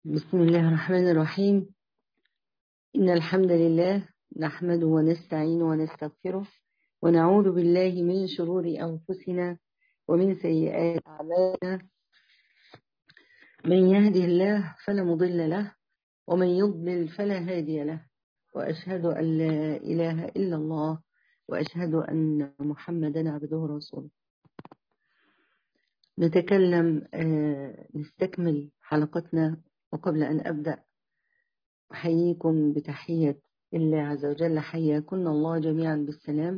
بسم الله الرحمن الرحيم إن الحمد لله نحمده ونستعين ونستغفره ونعوذ بالله من شرور أنفسنا ومن سيئات أعمالنا من يهده الله فلا مضل له ومن يضلل فلا هادي له وأشهد أن لا إله إلا الله وأشهد أن محمدا عبده ورسوله نتكلم نستكمل حلقتنا وقبل أن أبدأ أحييكم بتحية الله عز وجل حياكن الله جميعا بالسلام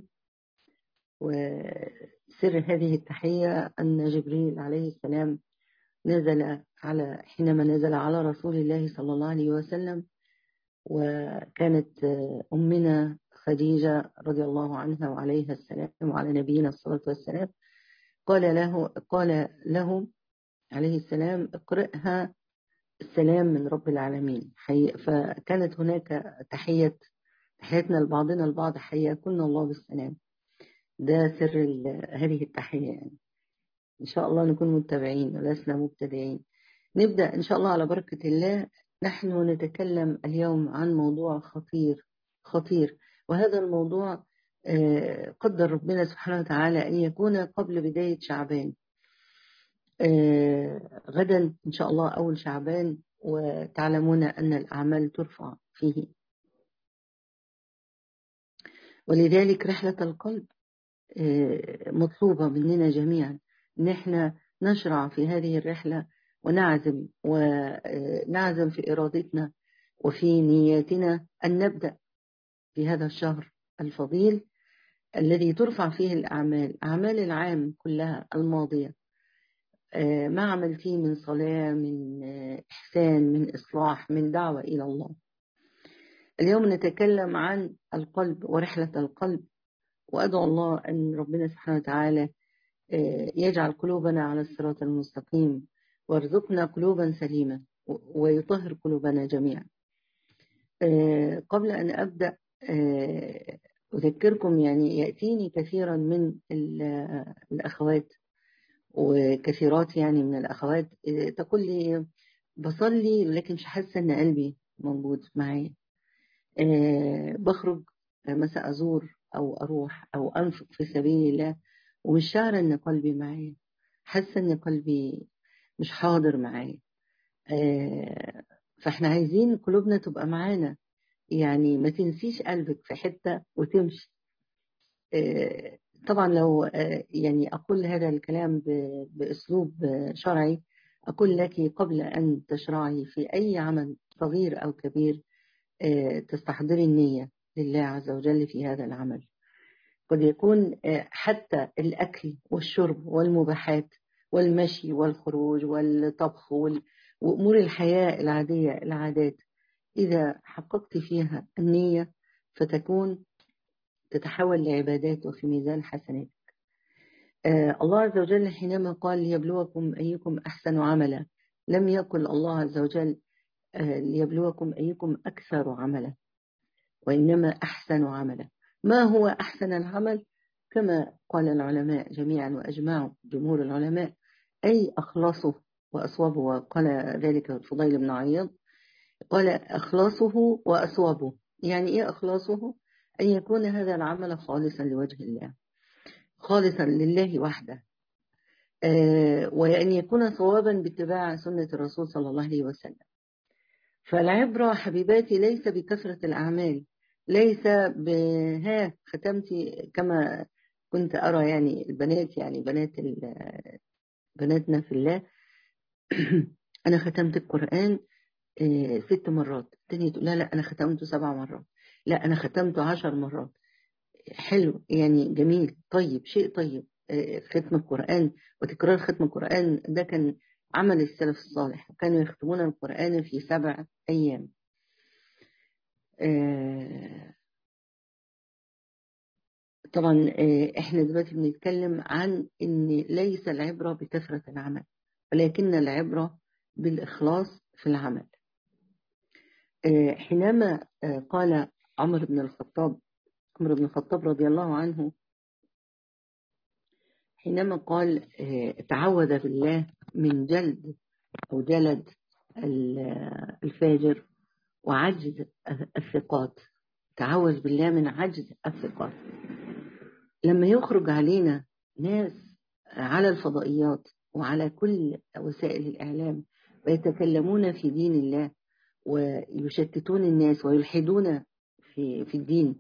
وسر هذه التحية أن جبريل عليه السلام نزل على حينما نزل على رسول الله صلى الله عليه وسلم وكانت أمنا خديجة رضي الله عنها وعليها السلام وعلى نبينا الصلاة والسلام قال له قال له عليه السلام اقرئها السلام من رب العالمين حي... فكانت هناك تحية تحياتنا لبعضنا البعض حياكن الله بالسلام ده سر ال... هذه التحية يعني إن شاء الله نكون متابعين ولسنا مبتدئين نبدأ إن شاء الله على بركة الله نحن نتكلم اليوم عن موضوع خطير خطير وهذا الموضوع قدر ربنا سبحانه وتعالى أن يكون قبل بداية شعبان غدا إن شاء الله أول شعبان وتعلمون أن الأعمال ترفع فيه ولذلك رحلة القلب مطلوبة مننا جميعا ان احنا نشرع في هذه الرحلة ونعزم ونعزم في إرادتنا وفي نياتنا أن نبدأ في هذا الشهر الفضيل الذي ترفع فيه الأعمال أعمال العام كلها الماضية ما عملتيه من صلاة من إحسان من إصلاح من دعوة إلى الله اليوم نتكلم عن القلب ورحلة القلب وأدعو الله أن ربنا سبحانه وتعالى يجعل قلوبنا على الصراط المستقيم وارزقنا قلوبا سليمة ويطهر قلوبنا جميعا قبل أن أبدأ أذكركم يعني يأتيني كثيرا من الأخوات وكثيرات يعني من الأخوات تقول لي بصلي لكن مش حاسة إن قلبي موجود معايا بخرج مثلا أزور أو أروح أو أنفق في سبيل الله ومش شعر إن قلبي معايا حاسة إن قلبي مش حاضر معايا فإحنا عايزين قلوبنا تبقى معانا يعني ما تنسيش قلبك في حتة وتمشي طبعا لو يعني أقول هذا الكلام بأسلوب شرعي أقول لك قبل أن تشرعي في أي عمل صغير أو كبير تستحضري النية لله عز وجل في هذا العمل قد يكون حتى الأكل والشرب والمباحات والمشي والخروج والطبخ وأمور الحياة العادية العادات إذا حققت فيها النية فتكون تتحول لعبادات وفي ميزان حسناتك آه الله عز وجل حينما قال ليبلوكم أيكم أحسن عملا لم يقل الله عز وجل آه ليبلوكم أيكم أكثر عملا وإنما أحسن عملا ما هو أحسن العمل كما قال العلماء جميعا وأجمعوا جمهور العلماء أي أخلصه وأصوبه وقال ذلك الفضيل بن عياض قال أخلاصه وأصوبه يعني إيه أخلاصه أن يكون هذا العمل خالصا لوجه الله خالصا لله وحده آه وأن يكون صوابا باتباع سنة الرسول صلى الله عليه وسلم فالعبرة حبيباتي ليس بكثرة الأعمال ليس بها ختمتي كما كنت أرى يعني البنات يعني بنات بناتنا في الله أنا ختمت القرآن آه ست مرات التانية تقول لا لا أنا ختمته سبع مرات لا أنا ختمته عشر مرات حلو يعني جميل طيب شيء طيب ختم القرآن وتكرار ختم القرآن ده كان عمل السلف الصالح كانوا يختمون القرآن في سبع أيام طبعا احنا دلوقتي بنتكلم عن ان ليس العبرة بكثرة العمل ولكن العبرة بالإخلاص في العمل حينما قال عمر بن الخطاب عمر بن الخطاب رضي الله عنه حينما قال تعوذ بالله من جلد أو جلد الفاجر وعجز الثقات تعوذ بالله من عجز الثقات لما يخرج علينا ناس على الفضائيات وعلى كل وسائل الإعلام ويتكلمون في دين الله ويشتتون الناس ويلحدون في في الدين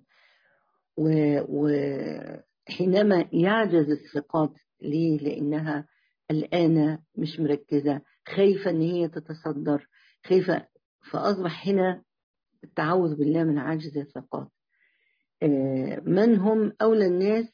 وحينما يعجز الثقات ليه لأنها الآن مش مركزة خايفة أن هي تتصدر خايفة فأصبح هنا التعوذ بالله من عجز الثقات من هم أولى الناس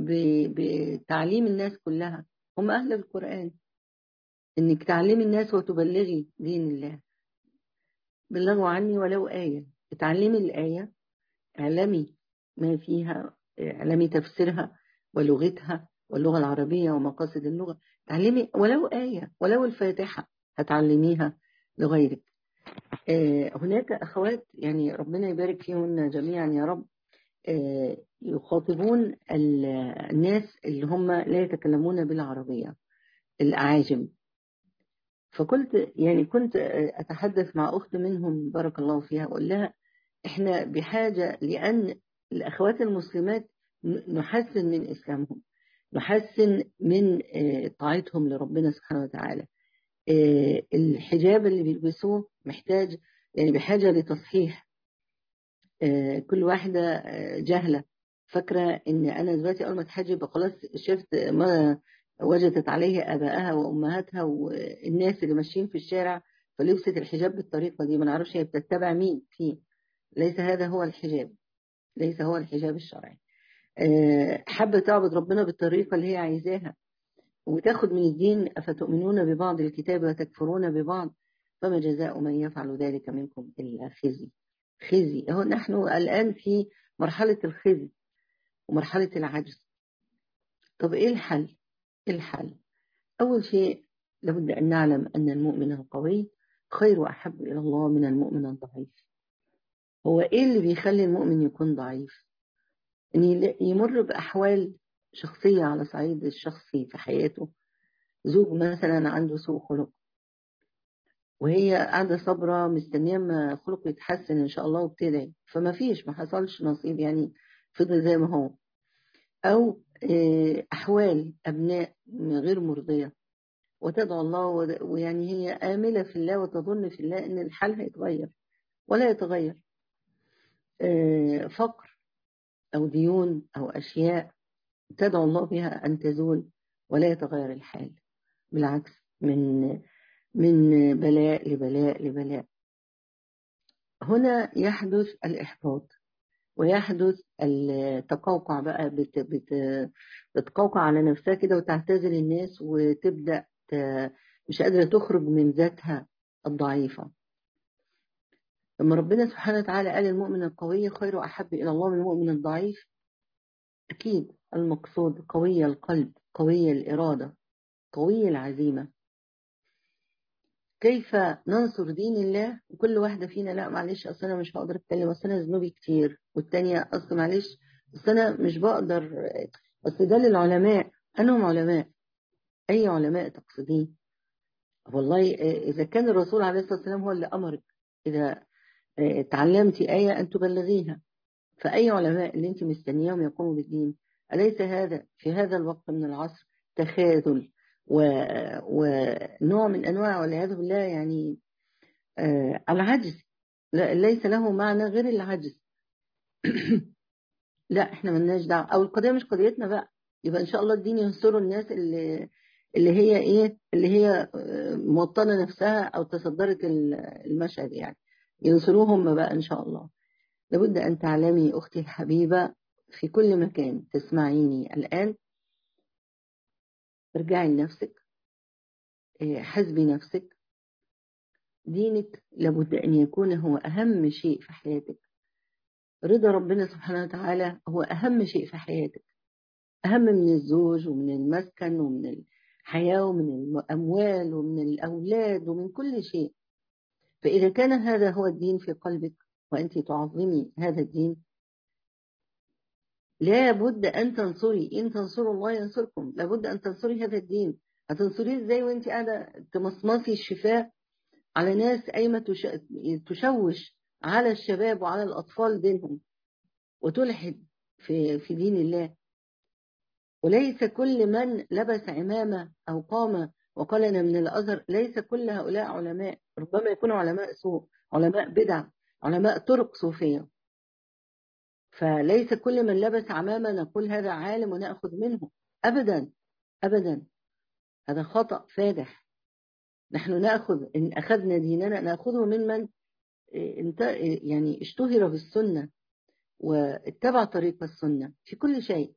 بتعليم الناس كلها هم أهل القرآن إنك تعلمي الناس وتبلغي دين الله بلغوا عني ولو آية اتعلمي الآية اعلمي ما فيها اعلمي تفسيرها ولغتها واللغة العربية ومقاصد اللغة تعلمي ولو آية ولو الفاتحة هتعلميها لغيرك هناك أخوات يعني ربنا يبارك فيهن جميعا يا رب يخاطبون الناس اللي هم لا يتكلمون بالعربية الأعاجم فقلت يعني كنت أتحدث مع أخت منهم بارك الله فيها وأقول لها إحنا بحاجة لأن الأخوات المسلمات نحسن من إسلامهم نحسن من طاعتهم لربنا سبحانه وتعالى الحجاب اللي بيلبسوه محتاج يعني بحاجة لتصحيح كل واحدة جهلة فاكرة ان انا دلوقتي اول ما اتحجب خلاص شفت ما وجدت عليه ابائها وامهاتها والناس اللي ماشيين في الشارع فلبست الحجاب بالطريقة دي ما نعرفش هي بتتبع مين فيه ليس هذا هو الحجاب ليس هو الحجاب الشرعي حابة تعبد ربنا بالطريقة اللي هي عايزاها وتاخد من الدين أفتؤمنون ببعض الكتاب وتكفرون ببعض فما جزاء من يفعل ذلك منكم إلا خزي خزي هو نحن الآن في مرحلة الخزي ومرحلة العجز طب إيه الحل؟ إيه الحل؟ أول شيء لابد أن نعلم أن المؤمن القوي خير وأحب إلى الله من المؤمن الضعيف هو إيه اللي بيخلي المؤمن يكون ضعيف؟ أن يمر بأحوال شخصية على صعيد الشخصي في حياته زوج مثلا عنده سوء خلق وهي قاعدة صبرة مستنية ما خلقه يتحسن إن شاء الله وبتدعي فما فيش ما حصلش نصيب يعني فضل زي ما هو أو أحوال أبناء غير مرضية وتدعو الله ويعني هي آملة في الله وتظن في الله إن الحال هيتغير ولا يتغير فقر أو ديون أو أشياء تدعو الله بها أن تزول ولا يتغير الحال بالعكس من من بلاء لبلاء لبلاء هنا يحدث الإحباط ويحدث التقوقع بقى بت بت بتقوقع على نفسها كده وتعتزل الناس وتبدأ مش قادرة تخرج من ذاتها الضعيفة لما ربنا سبحانه وتعالى قال المؤمن القوي خير أحب إلى الله من المؤمن الضعيف أكيد المقصود قوي القلب قوي الإرادة قوي العزيمة كيف ننصر دين الله وكل واحدة فينا لا معلش أصل أنا مش هقدر أتكلم أصل أنا ذنوبي كتير والتانية أصل معلش أصل أنا مش بقدر أصل ده للعلماء أنهم علماء أي علماء تقصدين والله إذا كان الرسول عليه الصلاة والسلام هو اللي أمرك إذا تعلمت آية أن تبلغيها فأي علماء اللي أنت مستنياهم يقوموا بالدين أليس هذا في هذا الوقت من العصر تخاذل و... ونوع من أنواع والعياذ بالله يعني آه العجز لا ليس له معنى غير العجز لا احنا ملناش دعوه او القضيه مش قضيتنا بقى يبقى ان شاء الله الدين ينصروا الناس اللي اللي هي ايه اللي هي موطنه نفسها او تصدرت المشهد يعني ينصروهم بقى ان شاء الله لابد ان تعلمي اختي الحبيبه في كل مكان تسمعيني الان ارجعي لنفسك حسبي نفسك دينك لابد أن يكون هو أهم شيء في حياتك رضا ربنا سبحانه وتعالى هو أهم شيء في حياتك أهم من الزوج ومن المسكن ومن الحياة ومن الأموال ومن الأولاد ومن كل شيء فإذا كان هذا هو الدين في قلبك وأنت تعظمي هذا الدين لابد أن تنصري إن تنصروا الله ينصركم لابد أن تنصري هذا الدين هتنصريه إزاي وأنت قاعدة تمصمصي الشفاه على ناس قايمة تشوش على الشباب وعلى الأطفال دينهم وتلحد في, في دين الله وليس كل من لبس عمامة أو قام وقال أنا من الأزهر ليس كل هؤلاء علماء ربما يكونوا علماء سوء علماء بدع علماء طرق صوفية فليس كل من لبس عمامة نقول هذا عالم ونأخذ منه أبدا أبدا هذا خطأ فادح نحن نأخذ إن أخذنا ديننا نأخذه ممن يعني اشتهر بالسنة واتبع طريق السنة في كل شيء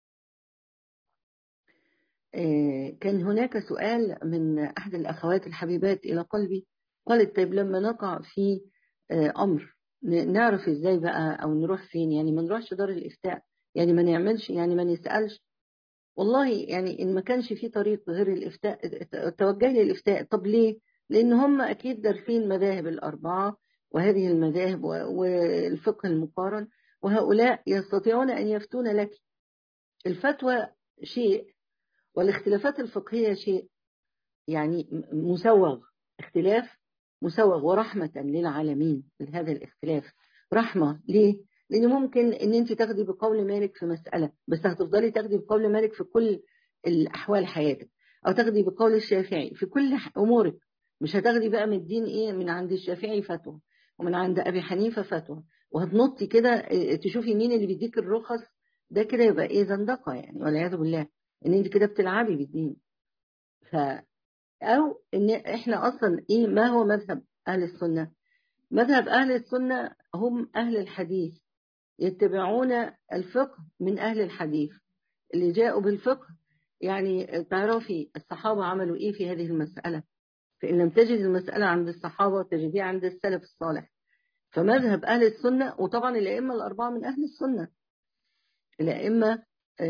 كان هناك سؤال من أحد الأخوات الحبيبات إلى قلبي قالت طيب لما نقع في أمر نعرف إزاي بقى أو نروح فين يعني ما نروحش دار الإفتاء يعني ما نعملش يعني ما نسألش والله يعني إن ما كانش في طريق غير الإفتاء توجه للإفتاء طب ليه؟ لأن هم أكيد دارسين مذاهب الأربعة وهذه المذاهب والفقه المقارن وهؤلاء يستطيعون أن يفتون لك الفتوى شيء والاختلافات الفقهية شيء يعني مسوغ اختلاف مسوغ ورحمة للعالمين هذا الاختلاف رحمة ليه؟ لأن ممكن أن أنت تاخدي بقول مالك في مسألة بس هتفضلي تاخدي بقول مالك في كل الأحوال حياتك أو تاخدي بقول الشافعي في كل أمورك مش هتاخدي بقى من الدين إيه من عند الشافعي فتوى ومن عند أبي حنيفة فتوى وهتنطي كده تشوفي مين اللي بيديك الرخص ده كده يبقى إيه زندقة يعني والعياذ بالله ان انت كده بتلعبي بالدين ف او ان احنا اصلا ايه ما هو مذهب اهل السنه مذهب اهل السنه هم اهل الحديث يتبعون الفقه من اهل الحديث اللي جاءوا بالفقه يعني تعرفي الصحابه عملوا ايه في هذه المساله فان لم تجد المساله عند الصحابه تجديها عند السلف الصالح فمذهب اهل السنه وطبعا الائمه الاربعه من اهل السنه الائمه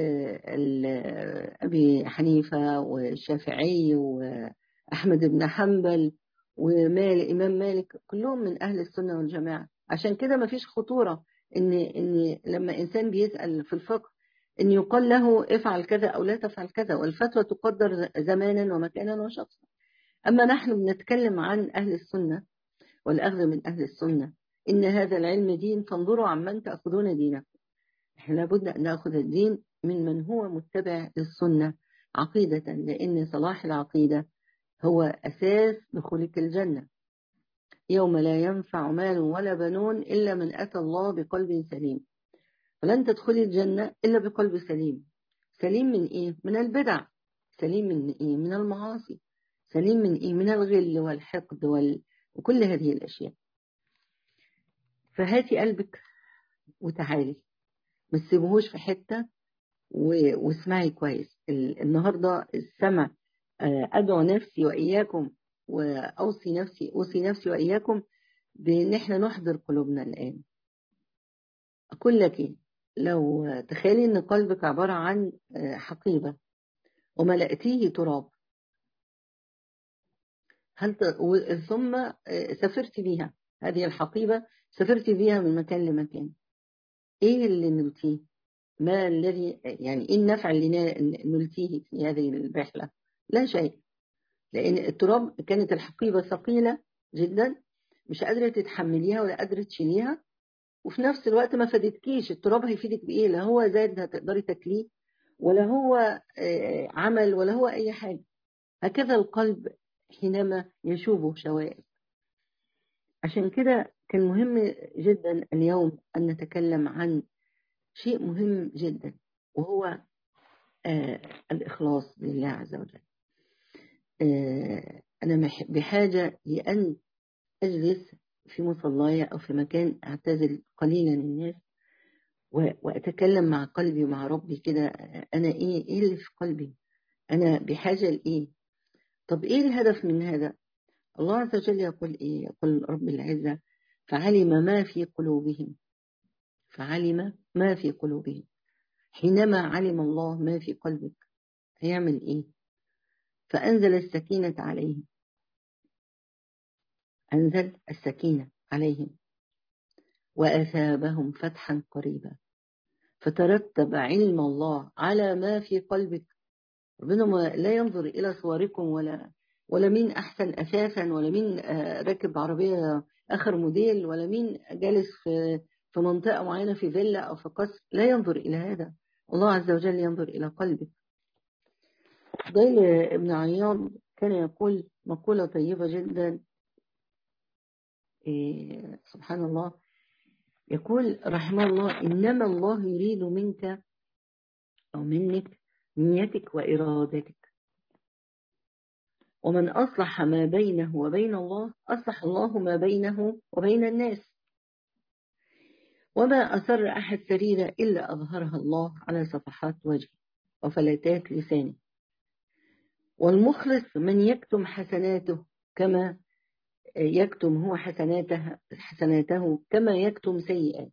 أبي حنيفة والشافعي وأحمد بن حنبل ومالك إمام مالك كلهم من أهل السنة والجماعة عشان كده ما فيش خطورة إن إن لما إنسان بيسأل في الفقه إن يقال له افعل كذا أو لا تفعل كذا والفتوى تقدر زمانا ومكانا وشخصا أما نحن بنتكلم عن أهل السنة والأخذ من أهل السنة إن هذا العلم دين فانظروا عمن تأخذون دينكم احنا لابد أن نأخذ الدين من من هو متبع للسنة عقيدة لأن صلاح العقيدة هو أساس دخولك الجنة يوم لا ينفع مال ولا بنون إلا من أتى الله بقلب سليم فلن تدخلي الجنة إلا بقلب سليم سليم من إيه؟ من البدع سليم من إيه؟ من المعاصي سليم من إيه؟ من الغل والحقد وال... وكل هذه الأشياء فهاتي قلبك وتعالي ما تسيبوهوش في حتة واسمعي كويس النهاردة السمع أدعو نفسي وإياكم وأوصي نفسي أوصي نفسي وإياكم بإن إحنا نحضر قلوبنا الآن أقول لك لو تخيلي إن قلبك عبارة عن حقيبة وملأتيه تراب هل ت... ثم سافرت بيها هذه الحقيبة سافرت بيها من مكان لمكان ايه اللي نلتيه ما الذي يعني ايه النفع اللي نلتيه في هذه الرحلة لا شيء لان التراب كانت الحقيبة ثقيلة جدا مش قادرة تتحمليها ولا قادرة تشيليها وفي نفس الوقت ما فادتكيش التراب هيفيدك بايه لا هو زاد هتقدري تاكليه ولا هو عمل ولا هو اي حاجة هكذا القلب حينما يشوبه شوائب عشان كده كان مهم جدا اليوم أن نتكلم عن شيء مهم جدا وهو آه الإخلاص لله عز وجل آه أنا بحاجة لأن أجلس في مصلاية أو في مكان أعتزل قليلا الناس وأتكلم مع قلبي ومع ربي كده أنا إيه إيه اللي في قلبي أنا بحاجة لإيه طب إيه الهدف من هذا الله عز وجل يقول إيه يقول رب العزة فعلم ما في قلوبهم فعلم ما في قلوبهم حينما علم الله ما في قلبك هيعمل إيه فأنزل السكينة عليهم أنزل السكينة عليهم وأثابهم فتحا قريبا فترتب علم الله على ما في قلبك ربنا لا ينظر إلى صوركم ولا ولا مين أحسن أثاثا ولا مين راكب عربية آخر موديل ولا مين جالس في في منطقة معينة في فيلا أو في قصر لا ينظر إلى هذا الله عز وجل ينظر إلى قلبك ضيل ابن عياض كان يقول مقولة طيبة جدا إيه سبحان الله يقول رحمه الله إنما الله يريد منك أو منك نيتك وإرادتك ومن أصلح ما بينه وبين الله أصلح الله ما بينه وبين الناس وما أسر أحد سريرة إلا أظهرها الله على صفحات وجهه وفلتات لسانه والمخلص من يكتم حسناته كما يكتم هو حسناته, حسناته كما يكتم سيئات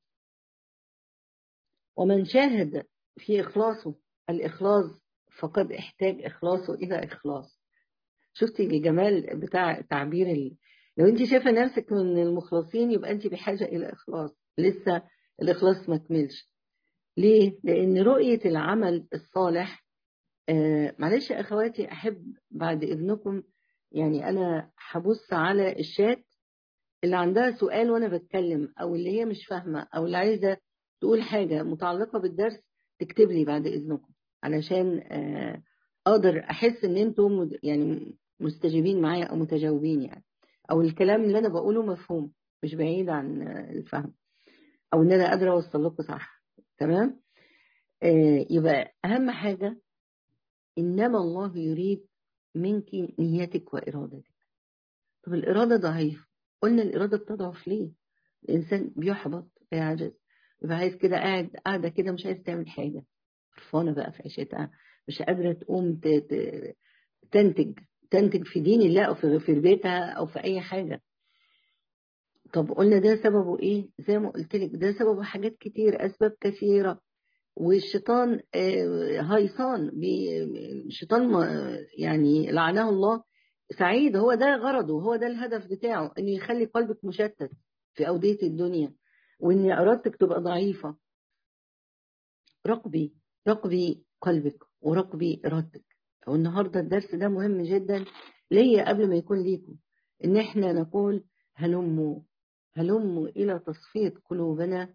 ومن شاهد في إخلاصه الإخلاص فقد احتاج إخلاصه إلى إخلاص شفتي الجمال بتاع تعبير ال... لو انت شايفه نفسك من المخلصين يبقى انت بحاجه الى اخلاص لسه الاخلاص ما كملش ليه لان رؤيه العمل الصالح آه معلش يا اخواتي احب بعد اذنكم يعني انا هبص على الشات اللي عندها سؤال وانا بتكلم او اللي هي مش فاهمه او اللي عايزه تقول حاجه متعلقه بالدرس تكتب لي بعد اذنكم علشان آه اقدر احس ان انتم يعني مستجيبين معايا او متجاوبين يعني او الكلام اللي انا بقوله مفهوم مش بعيد عن الفهم او ان انا قادره اوصل لكم صح تمام آه يبقى اهم حاجه انما الله يريد منك نيتك وارادتك طب الاراده ضعيفه قلنا الاراده بتضعف ليه الانسان بيحبط بيعجز يبقى عايز كده قاعد قاعده كده مش عايز تعمل حاجه قرفانه بقى في عيشتها مش قادره تقوم تنتج تنتج في دين الله او في في بيتها او في اي حاجه طب قلنا ده سببه ايه زي ما قلت لك ده سببه حاجات كتير اسباب كثيره والشيطان هيصان الشيطان يعني لعنه الله سعيد هو ده غرضه هو ده الهدف بتاعه انه يخلي قلبك مشتت في اوديه الدنيا وان ارادتك تبقى ضعيفه راقبي راقبي قلبك وراقبي ارادتك والنهارده الدرس ده مهم جدا ليا قبل ما يكون ليكم ان احنا نقول هلموا هلموا الى تصفيه قلوبنا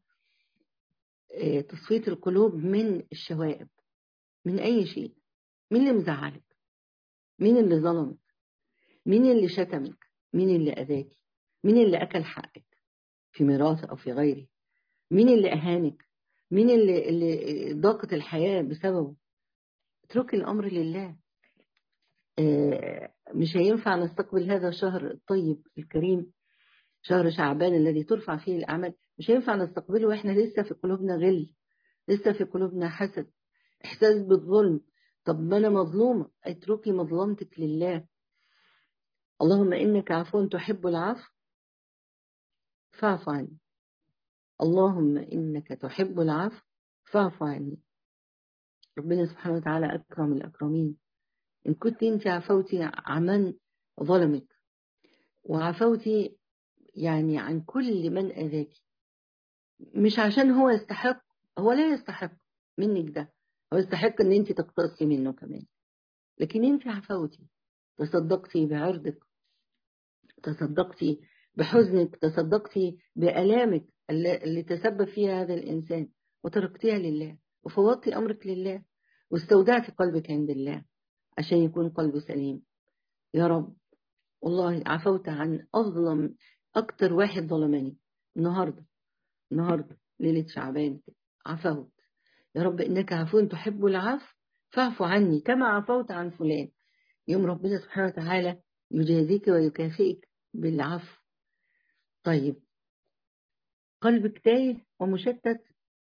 تصفيه القلوب من الشوائب من اي شيء مين اللي مزعلك مين اللي ظلمك مين اللي شتمك مين اللي اذاك مين اللي اكل حقك في ميراث او في غيره مين اللي اهانك مين اللي اللي ضاقت الحياه بسببه اتركي الامر لله مش هينفع نستقبل هذا الشهر الطيب الكريم شهر شعبان الذي ترفع فيه الأعمال مش هينفع نستقبله وإحنا لسه في قلوبنا غل لسه في قلوبنا حسد إحساس بالظلم طب ما أنا مظلومة اتركي مظلمتك لله اللهم إنك عفو تحب العفو فاعف عني اللهم إنك تحب العفو فاعف عني ربنا سبحانه وتعالى أكرم الأكرمين إن كنت أنت عفوتي عمن ظلمك وعفوتي يعني عن كل من أذاك مش عشان هو يستحق هو لا يستحق منك ده هو يستحق ان انت تقتصي منه كمان لكن انت عفوتي تصدقتي بعرضك تصدقتي بحزنك تصدقتي بألامك اللي تسبب فيها هذا الإنسان وتركتيها لله وفوضتي أمرك لله واستودعتي قلبك عند الله عشان يكون قلبه سليم يا رب والله عفوت عن أظلم أكتر واحد ظلمني النهاردة النهاردة ليلة شعبان عفوت يا رب إنك عفو تحب العفو فاعف عني كما عفوت عن فلان يوم ربنا سبحانه وتعالى يجازيك ويكافئك بالعفو طيب قلبك تايه ومشتت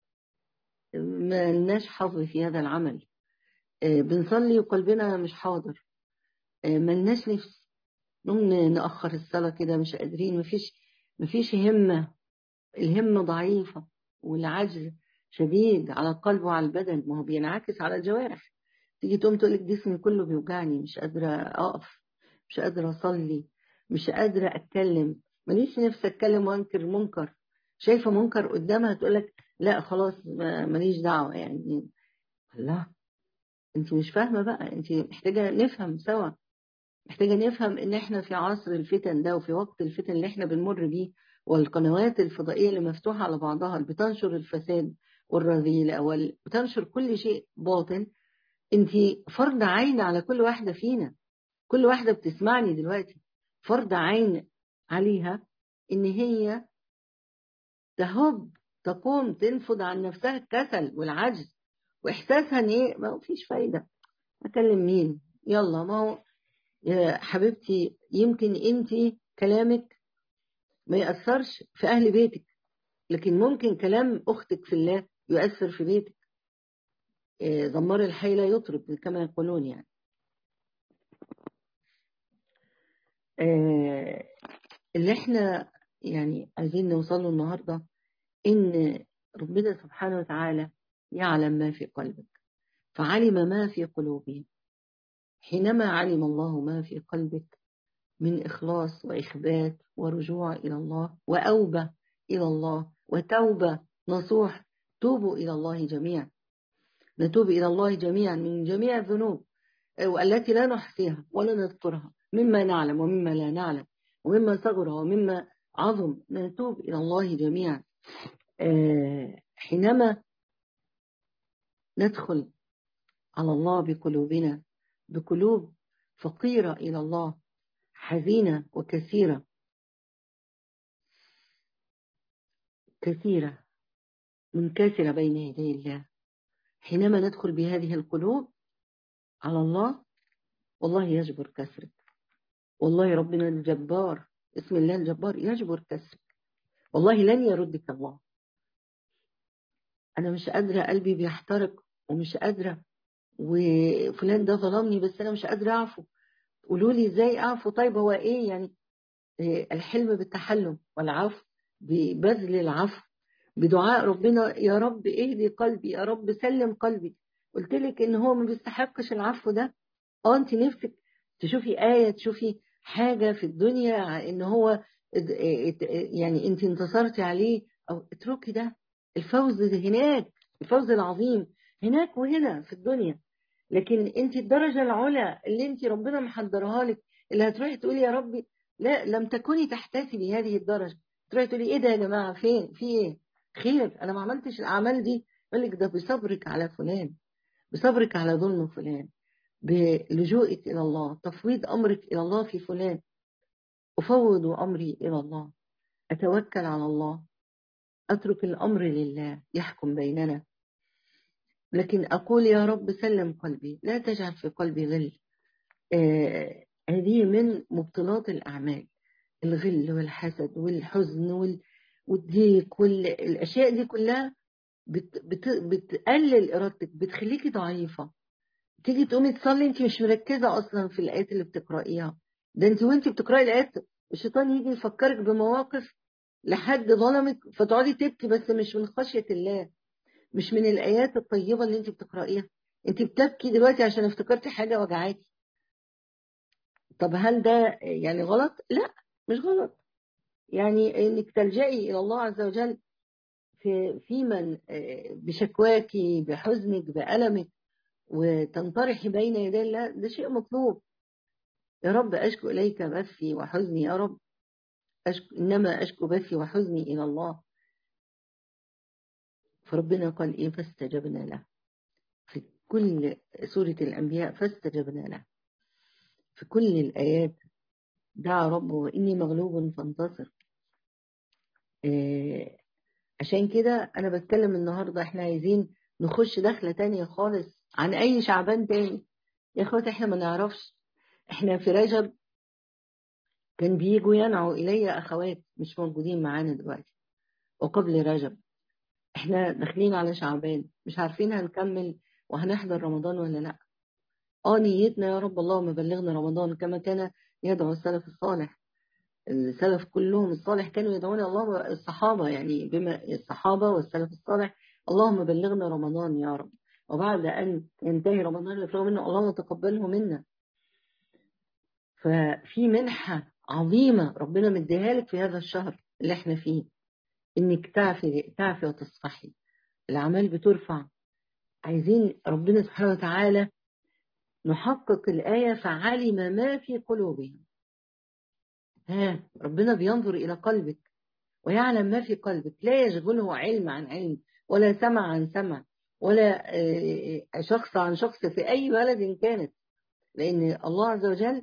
ما لناش حظ في هذا العمل بنصلي وقلبنا مش حاضر ما لناش نفس نقوم نأخر الصلاة كده مش قادرين مفيش مفيش همة الهمة ضعيفة والعجز شديد على القلب وعلى البدن ما هو بينعكس على الجوارح تيجي تقوم تقول لك جسمي كله بيوجعني مش قادرة أقف مش قادرة أصلي مش قادرة أتكلم ماليش نفسي أتكلم وأنكر منكر شايفة منكر قدامها تقول لك لا خلاص ماليش دعوة يعني الله انت مش فاهمة بقى انت محتاجة نفهم سوا محتاجة نفهم ان احنا في عصر الفتن ده وفي وقت الفتن اللي احنا بنمر بيه والقنوات الفضائية اللي مفتوحة على بعضها اللي بتنشر الفساد والرذيلة وبتنشر كل شيء باطل انت فرض عين على كل واحدة فينا كل واحدة بتسمعني دلوقتي فرض عين عليها ان هي تهب تقوم تنفض عن نفسها الكسل والعجز واحساسها ان ايه ما فيش فايدة اكلم مين يلا ما هو يا حبيبتي يمكن انت كلامك ما يأثرش في اهل بيتك لكن ممكن كلام اختك في الله يؤثر في بيتك زمار الحي لا يطرب كما يقولون يعني اللي احنا يعني عايزين نوصله النهاردة ان ربنا سبحانه وتعالى يعلم ما في قلبك فعلم ما في قلوبهم حينما علم الله ما في قلبك من إخلاص وإخبات ورجوع إلى الله وأوبة إلى الله وتوبة نصوح توبوا إلى الله جميعا نتوب إلى الله جميعا من جميع الذنوب والتي لا نحصيها ولا نذكرها مما نعلم ومما لا نعلم ومما صغر ومما عظم نتوب إلى الله جميعا حينما ندخل على الله بقلوبنا بقلوب فقيرة إلى الله حزينة وكثيرة كثيرة منكسرة بين يدي الله حينما ندخل بهذه القلوب على الله والله يجبر كسرك والله ربنا الجبار اسم الله الجبار يجبر كسرك والله لن يردك الله أنا مش قادرة قلبي بيحترق ومش قادرة وفلان ده ظلمني بس أنا مش قادرة أعفو قولوا لي إزاي أعفو طيب هو إيه يعني الحلم بالتحلم والعفو ببذل العفو بدعاء ربنا يا رب اهدي قلبي يا رب سلم قلبي قلت لك ان هو ما بيستحقش العفو ده اه انت نفسك تشوفي آية تشوفي حاجة في الدنيا ان هو يعني انت انتصرتي عليه او اتركي ده الفوز ده هناك الفوز العظيم هناك وهنا في الدنيا لكن انت الدرجة العلى اللي انت ربنا محضرها لك اللي هتروحي تقولي يا ربي لا لم تكوني تحتسبي هذه الدرجة تروحي تقولي ايه ده يا جماعة فين في ايه خير انا ما عملتش الاعمال دي يقول لك ده بصبرك على فلان بصبرك على ظلم فلان بلجوئك الى الله تفويض امرك الى الله في فلان افوض امري الى الله اتوكل على الله اترك الامر لله يحكم بيننا لكن اقول يا رب سلم قلبي لا تجعل في قلبي غل آه هذه من مبطلات الاعمال الغل والحسد والحزن وال والضيق والاشياء دي كلها بت بت بتقلل ارادتك بتخليكي ضعيفه تيجي تقومي تصلي انت مش مركزه اصلا في الايات اللي بتقرايها ده انت وانت بتقراي الايات الشيطان يجي يفكرك بمواقف لحد ظلمك فتقعدي تبكي بس مش من خشيه الله مش من الايات الطيبه اللي انت بتقرايها انت بتبكي دلوقتي عشان افتكرتي حاجه وجعاكي طب هل ده يعني غلط لا مش غلط يعني انك تلجئي الى الله عز وجل في في من بشكواك بحزنك بألمك وتنطرحي بين يدي الله ده شيء مطلوب يا رب أشكو إليك بثي وحزني يا رب أشكو إنما أشكو بثي وحزني إلى الله فربنا قال إيه فاستجبنا له في كل سورة الأنبياء فاستجبنا له في كل الآيات دعا ربه إني مغلوب فانتصر إيه عشان كده أنا بتكلم النهاردة إحنا عايزين نخش دخلة تانية خالص عن أي شعبان تاني يا اخوات إحنا ما نعرفش إحنا في رجب كان بيجوا ينعوا إلي أخوات مش موجودين معانا دلوقتي وقبل رجب إحنا داخلين على شعبان مش عارفين هنكمل وهنحضر رمضان ولا لأ اه نيتنا يا رب اللهم بلغنا رمضان كما كان يدعو السلف الصالح السلف كلهم الصالح كانوا يدعون الله الصحابة يعني بما الصحابة والسلف الصالح اللهم بلغنا رمضان يا رب وبعد أن ينتهي رمضان يفرغ منه اللهم تقبله منا ففي منحة عظيمة ربنا مديها لك في هذا الشهر اللي احنا فيه انك تعفي تعفي وتصفحي الأعمال بترفع عايزين ربنا سبحانه وتعالى نحقق الآية فعلم ما في قلوبهم ها ربنا بينظر إلى قلبك ويعلم ما في قلبك لا يشغله علم عن علم ولا سمع عن سمع ولا شخص عن شخص في أي بلد كانت لأن الله عز وجل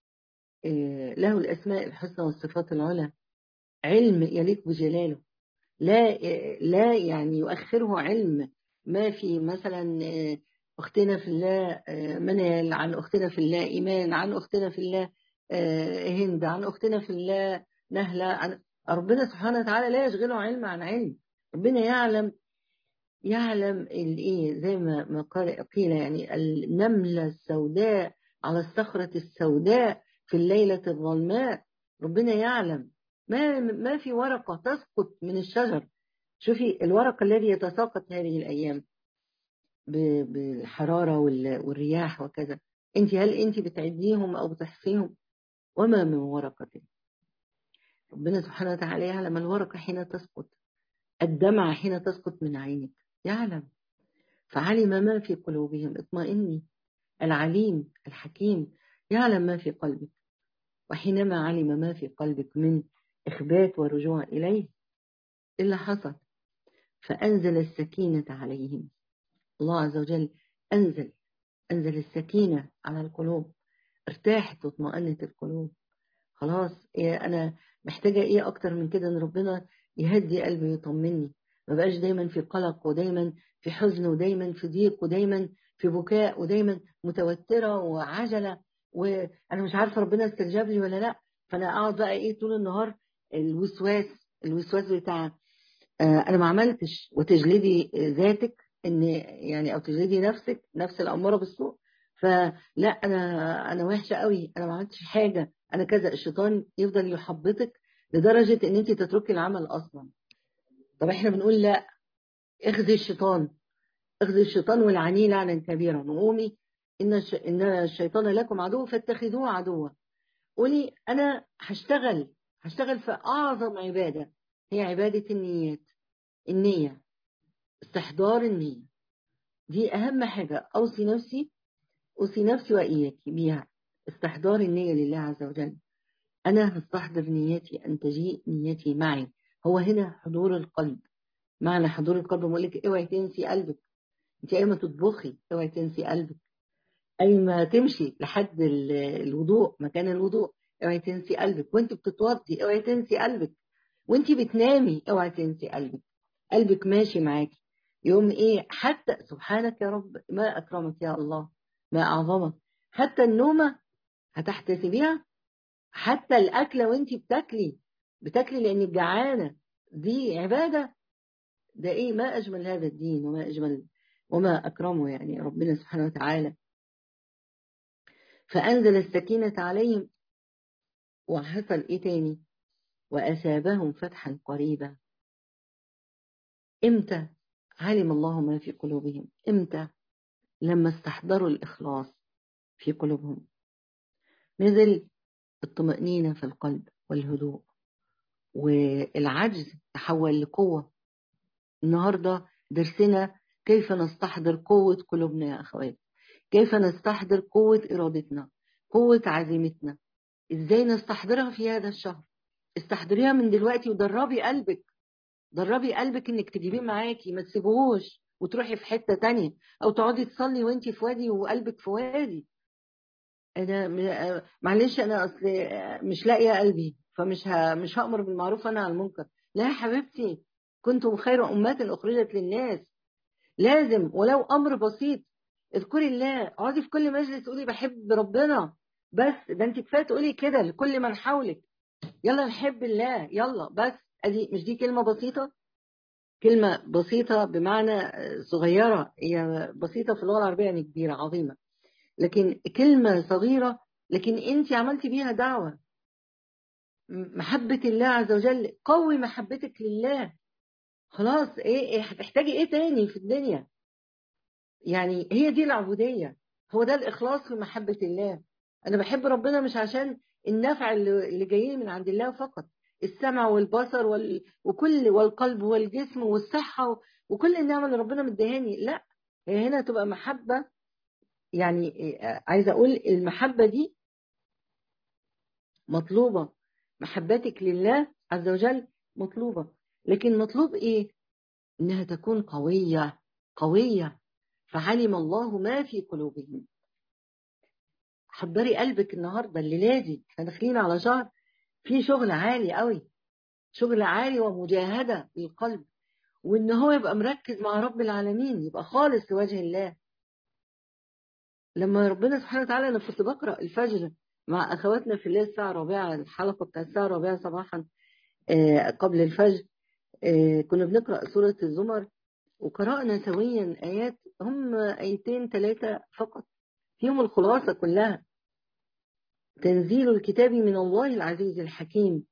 له الأسماء الحسنى والصفات العلى علم يليق بجلاله لا لا يعني يؤخره علم ما في مثلا أختنا في الله منال عن أختنا في الله إيمان عن أختنا في الله هند عن أختنا في الله نهلة عن ربنا سبحانه وتعالى لا يشغله علم عن علم ربنا يعلم يعلم الايه زي ما ما قيل يعني النملة السوداء على الصخرة السوداء في الليلة الظلماء ربنا يعلم ما ما في ورقة تسقط من الشجر شوفي الورق الذي يتساقط هذه الأيام بالحرارة والرياح وكذا انت هل انت بتعديهم أو بتحصيهم وما من ورقة ربنا سبحانه وتعالى يعلم الورقة حين تسقط الدمعة حين تسقط من عينك يعلم فعلم ما في قلوبهم اطمئني العليم الحكيم يعلم ما في قلبك وحينما علم ما في قلبك من إخبات ورجوع إليه إلا حصل فأنزل السكينة عليهم الله عز وجل أنزل أنزل السكينة على القلوب ارتاحت واطمأنت القلوب خلاص إيه أنا محتاجة إيه أكتر من كده إن ربنا يهدي قلبي ويطمني ما بقاش دايما في قلق ودايما في حزن ودايما في ضيق ودايما في بكاء ودايما متوترة وعجلة وأنا مش عارفة ربنا استجاب لي ولا لا فأنا أقعد بقى إيه طول النهار الوسواس الوسواس بتاع آه أنا ما عملتش وتجلدي ذاتك إن يعني أو تجلدي نفسك نفس الأمارة بالسوء فلا أنا أنا وحشة قوي أنا ما عملتش حاجة أنا كذا الشيطان يفضل يحبطك لدرجة إن أنت تتركي العمل أصلا طب إحنا بنقول لا اخذي الشيطان اخذي الشيطان والعنيه لعنا كبيرا وقومي إن إن الشيطان لكم عدو فاتخذوه عدوا قولي أنا هشتغل هشتغل في أعظم عبادة هي عبادة النيات النية استحضار النية دي أهم حاجة أوصي نفسي أوصي نفسي وإياك بيها استحضار النية لله عز وجل أنا هستحضر نيتي أن تجيء نيتي معي هو هنا حضور القلب معنى حضور القلب بقول لك اوعي تنسي قلبك انت اي ما تطبخي اوعي تنسي قلبك اي ما تمشي لحد الوضوء مكان الوضوء اوعي تنسي قلبك وانت بتتوضي اوعي تنسي قلبك وانت بتنامي اوعي تنسي قلبك قلبك ماشي معاكي يوم ايه حتى سبحانك يا رب ما اكرمك يا الله ما اعظمك حتى النومه هتحتسبيها حتى الاكله وانت بتاكلي بتاكلي لانك جعانه دي عباده ده ايه ما اجمل هذا الدين وما اجمل وما اكرمه يعني ربنا سبحانه وتعالى فانزل السكينه عليهم وحصل ايه تاني واثابهم فتحا قريبا امتى علم الله ما في قلوبهم امتى لما استحضروا الاخلاص في قلوبهم نزل الطمأنينة في القلب والهدوء والعجز تحول لقوة النهاردة درسنا كيف نستحضر قوة قلوبنا يا أخوات كيف نستحضر قوة إرادتنا قوة عزيمتنا إزاي نستحضرها في هذا الشهر استحضريها من دلوقتي ودربي قلبك دربي قلبك انك تجيبيه معاكي ما تسيبوهوش وتروحي في حتة تانية او تقعدي تصلي وانت في وادي وقلبك في وادي انا معلش انا اصل مش لاقيه قلبي فمش ه... مش هامر بالمعروف انا عن المنكر لا يا حبيبتي كنتم خير امات اخرجت للناس لازم ولو امر بسيط اذكري الله اقعدي في كل مجلس تقولي بحب ربنا بس ده انت كفايه تقولي كده لكل من حولك يلا نحب الله يلا بس ادي مش دي كلمه بسيطه كلمه بسيطه بمعنى صغيره هي بسيطه في اللغه العربيه يعني كبيره عظيمه لكن كلمه صغيره لكن انت عملتي بيها دعوه محبه الله عز وجل قوي محبتك لله خلاص ايه, إيه هتحتاجي ايه تاني في الدنيا يعني هي دي العبوديه هو ده الاخلاص في محبه الله انا بحب ربنا مش عشان النفع اللي جاي من عند الله فقط السمع والبصر وال... وكل والقلب والجسم والصحة وكل النعمة اللي ربنا مديهاني لا هي هنا تبقى محبة يعني عايزة أقول المحبة دي مطلوبة محبتك لله عز وجل مطلوبة لكن مطلوب إيه إنها تكون قوية قوية فعلم الله ما في قلوبهم حضري قلبك النهاردة الليلة دي احنا داخلين على شهر فيه شغل عالي قوي شغل عالي ومجاهدة للقلب وإن هو يبقى مركز مع رب العالمين يبقى خالص لوجه الله لما ربنا سبحانه وتعالى أنا كنت بقرأ الفجر مع أخواتنا في الليل الساعة الرابعة الحلقة بتاعت الساعة الرابعة صباحا قبل الفجر كنا بنقرأ سورة الزمر وقرأنا سويا آيات هم آيتين ثلاثة فقط فيهم الخلاصة كلها تنزيل الكتاب من الله العزيز الحكيم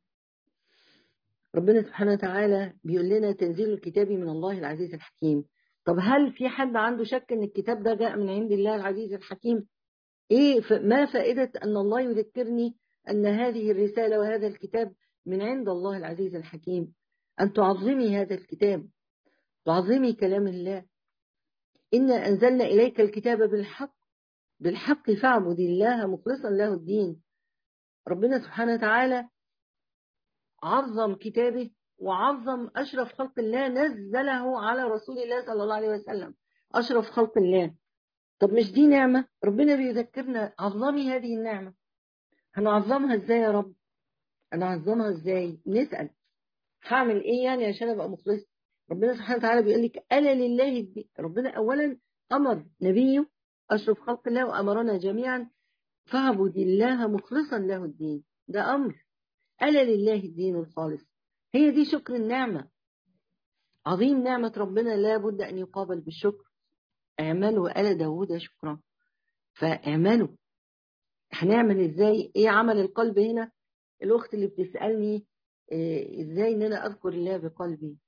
ربنا سبحانه وتعالى بيقول لنا تنزيل الكتاب من الله العزيز الحكيم طب هل في حد عنده شك ان الكتاب ده جاء من عند الله العزيز الحكيم ايه ما فائدة ان الله يذكرني ان هذه الرسالة وهذا الكتاب من عند الله العزيز الحكيم ان تعظمي هذا الكتاب تعظمي كلام الله إنا أنزلنا إليك الكتاب بالحق بالحق فاعبد الله مخلصا له الدين ربنا سبحانه وتعالى عظم كتابه وعظم أشرف خلق الله نزله على رسول الله صلى الله عليه وسلم أشرف خلق الله طب مش دي نعمة ربنا بيذكرنا عظمي هذه النعمة هنعظمها ازاي يا رب هنعظمها ازاي نسأل هعمل ايه يعني عشان ابقى مخلص ربنا سبحانه وتعالى بيقول لك ألا لله الدين ربنا أولا أمر نبيه أشرف خلق الله وأمرنا جميعا فاعبد الله مخلصا له الدين ده أمر ألا لله الدين الخالص هي دي شكر النعمة عظيم نعمة ربنا لا بد أن يقابل بالشكر اعملوا آل داود شكرا فاعملوا هنعمل ازاي ايه عمل القلب هنا الاخت اللي بتسألني إيه ازاي ان انا اذكر الله بقلبي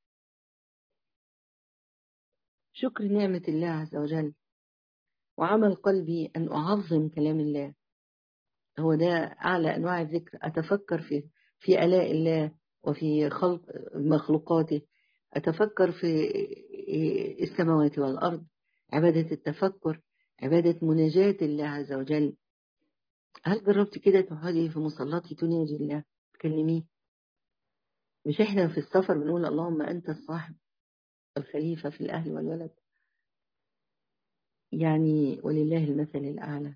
شكر نعمة الله عز وجل وعمل قلبي أن أعظم كلام الله هو ده أعلى أنواع الذكر أتفكر في في آلاء الله وفي خلق مخلوقاته أتفكر في السماوات والأرض عبادة التفكر عبادة مناجاة الله عز وجل هل جربت كده تقعدي في مصلاتي تناجي الله تكلميه مش احنا في السفر بنقول اللهم أنت الصاحب الخليفة في الأهل والولد يعني ولله المثل الأعلى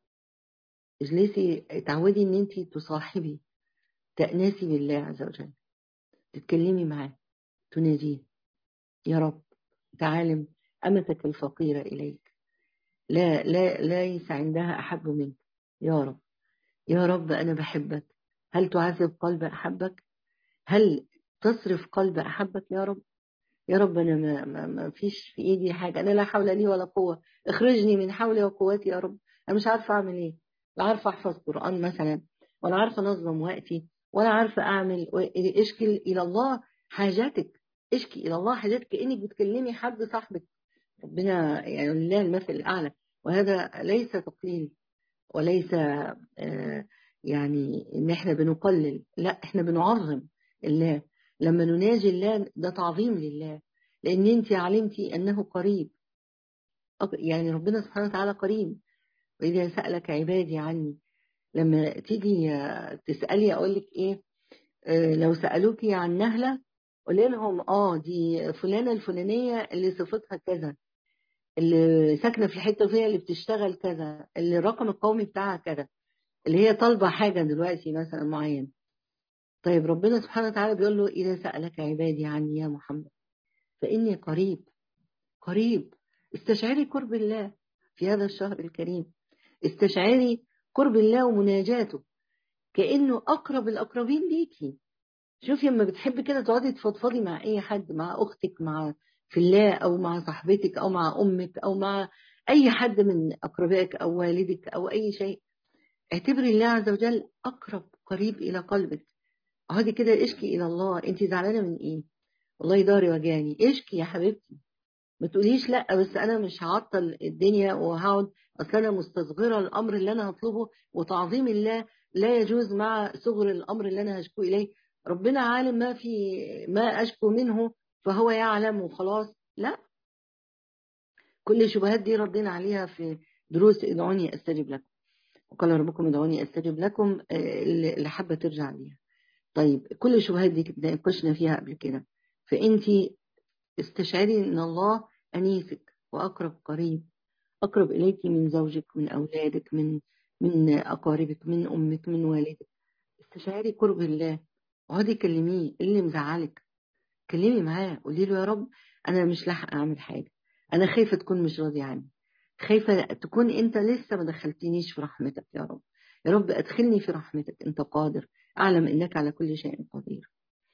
اجلسي اتعودي ان انت تصاحبي تأناسي بالله عز وجل تتكلمي معاه تناديه يا رب تعالم أمتك الفقيرة إليك لا لا ليس عندها أحب منك يا رب يا رب أنا بحبك هل تعذب قلب أحبك هل تصرف قلب أحبك يا رب يا رب أنا ما, ما, ما فيش في إيدي حاجة أنا لا حول لي ولا قوة اخرجني من حولي وقوتي يا رب أنا مش عارفة أعمل إيه لا عارفة أحفظ قرآن مثلا ولا عارفة أنظم وقتي ولا عارفة أعمل اشكي إلى الله حاجاتك اشكي إلى الله حاجاتك كأنك بتكلمي حد صاحبك ربنا يعني لله المثل الأعلى وهذا ليس تقليل وليس آه يعني إن إحنا بنقلل لا إحنا بنعظم الله لما نناجي الله ده تعظيم لله لأن أنت علمتي أنه قريب يعني ربنا سبحانه وتعالى قريب وإذا سألك عبادي عني لما تيجي تسألي أقول لك إيه آه لو سألوكي عن نهلة قولي لهم آه دي فلانة الفلانية اللي صفتها كذا اللي ساكنة في الحتة فيها اللي بتشتغل كذا اللي الرقم القومي بتاعها كذا اللي هي طالبة حاجة دلوقتي مثلا معين طيب ربنا سبحانه وتعالى بيقول له إذا سألك عبادي عني يا محمد فإني قريب قريب استشعري قرب الله في هذا الشهر الكريم استشعري قرب الله ومناجاته كأنه أقرب الأقربين ليكي شوفي لما بتحبي كده تقعدي تفضفضي مع أي حد مع أختك مع في الله أو مع صاحبتك أو مع أمك أو مع أي حد من أقربائك أو والدك أو أي شيء اعتبري الله عز وجل أقرب قريب إلى قلبك اقعدي كده اشكي إلى الله أنت زعلانة من إيه والله داري وجعني اشكي يا حبيبتي ما تقوليش لا بس انا مش هعطل الدنيا وهقعد اصل انا مستصغره الامر اللي انا هطلبه وتعظيم الله لا يجوز مع صغر الامر اللي انا هشكو اليه ربنا عالم ما في ما اشكو منه فهو يعلم وخلاص لا كل الشبهات دي ردينا عليها في دروس ادعوني استجب لكم وقال ربكم ادعوني استجب لكم اللي حابه ترجع ليها طيب كل الشبهات دي ناقشنا فيها قبل كده فانت استشعري ان الله انيسك واقرب قريب اقرب اليك من زوجك من اولادك من من اقاربك من امك من والدك استشعري قرب الله اقعدي كلميه اللي مزعلك كلمي معاه قولي له يا رب انا مش لاحقه اعمل حاجه انا خايفه تكون مش راضي عني خايفه تكون انت لسه ما دخلتنيش في رحمتك يا رب يا رب ادخلني في رحمتك انت قادر اعلم انك على كل شيء قدير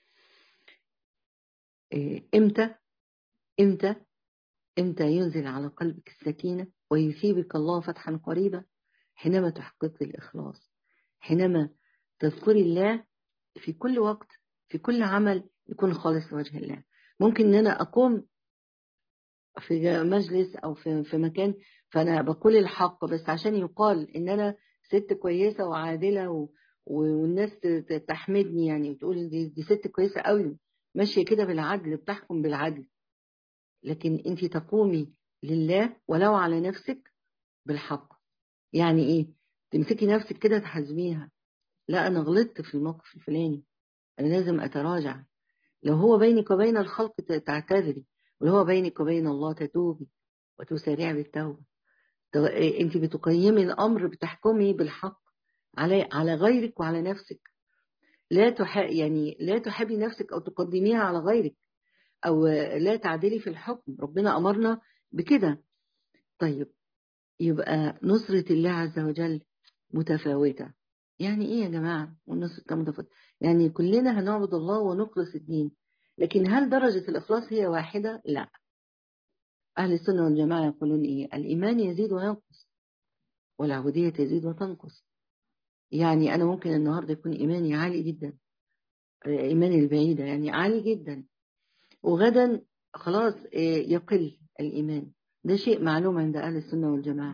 امتى امتى امتى ينزل على قلبك السكينه ويثيبك الله فتحا قريبا حينما تحققي الاخلاص حينما تذكري الله في كل وقت في كل عمل يكون خالص لوجه الله ممكن ان انا اقوم في مجلس او في في مكان فانا بقول الحق بس عشان يقال ان انا ست كويسه وعادله و والناس تحمدني يعني وتقول دي, دي ست كويسه قوي ماشيه كده بالعدل بتحكم بالعدل لكن انت تقومي لله ولو على نفسك بالحق يعني ايه تمسكي نفسك كده تحاسبيها لا انا غلطت في الموقف الفلاني انا لازم اتراجع لو هو بينك وبين الخلق تعتذري ولو هو بينك وبين الله تتوبي وتسارعي بالتوبه انت بتقيمي الامر بتحكمي بالحق على على غيرك وعلى نفسك لا تح يعني لا تحبي نفسك او تقدميها على غيرك او لا تعدلي في الحكم ربنا امرنا بكده طيب يبقى نصرة الله عز وجل متفاوتة يعني ايه يا جماعة والنصرة متفاوتة يعني كلنا هنعبد الله ونخلص الدين لكن هل درجة الإخلاص هي واحدة؟ لا أهل السنة والجماعة يقولون إيه؟ الإيمان يزيد وينقص والعبودية تزيد وتنقص يعني أنا ممكن النهاردة يكون إيماني عالي جدا إيماني البعيدة يعني عالي جدا وغدا خلاص يقل الإيمان ده شيء معلوم عند أهل السنة والجماعة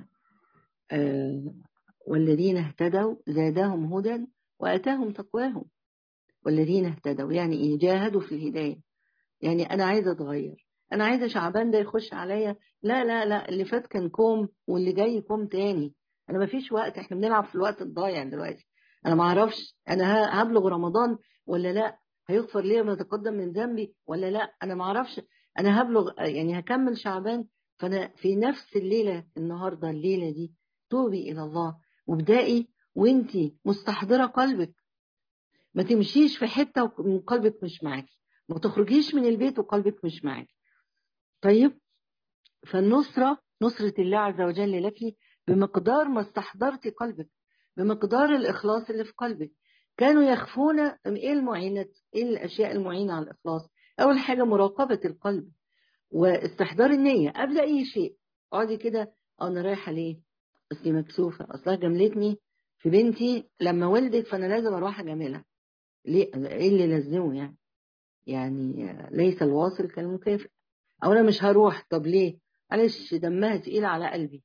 والذين اهتدوا زادهم هدى وأتاهم تقواهم والذين اهتدوا يعني إيه جاهدوا في الهداية يعني أنا عايزة أتغير أنا عايزة شعبان ده يخش عليا لا لا لا اللي فات كان كوم واللي جاي كوم تاني أنا مفيش وقت إحنا بنلعب في الوقت الضايع دلوقتي أنا معرفش أنا هبلغ رمضان ولا لا هيغفر لي ما تقدم من ذنبي ولا لا أنا معرفش أنا هبلغ يعني هكمل شعبان فأنا في نفس الليلة النهاردة الليلة دي توبي إلى الله وابدأي وانتي مستحضرة قلبك ما تمشيش في حتة وقلبك مش معاكي ما تخرجيش من البيت وقلبك مش معاكي طيب فالنصرة نصرة الله عز وجل لك بمقدار ما استحضرتي قلبك بمقدار الإخلاص اللي في قلبك كانوا يخفون ايه المعينات ايه الاشياء المعينه على الاخلاص اول حاجه مراقبه القلب واستحضار النيه قبل اي شيء اقعدي كده انا رايحه ليه اصلي مكسوفه اصلها جملتني في بنتي لما ولدت فانا لازم اروح اجاملها ليه ايه اللي لازمه يعني يعني ليس الواصل كالمكافئ او انا مش هروح طب ليه معلش دمها تقيل على قلبي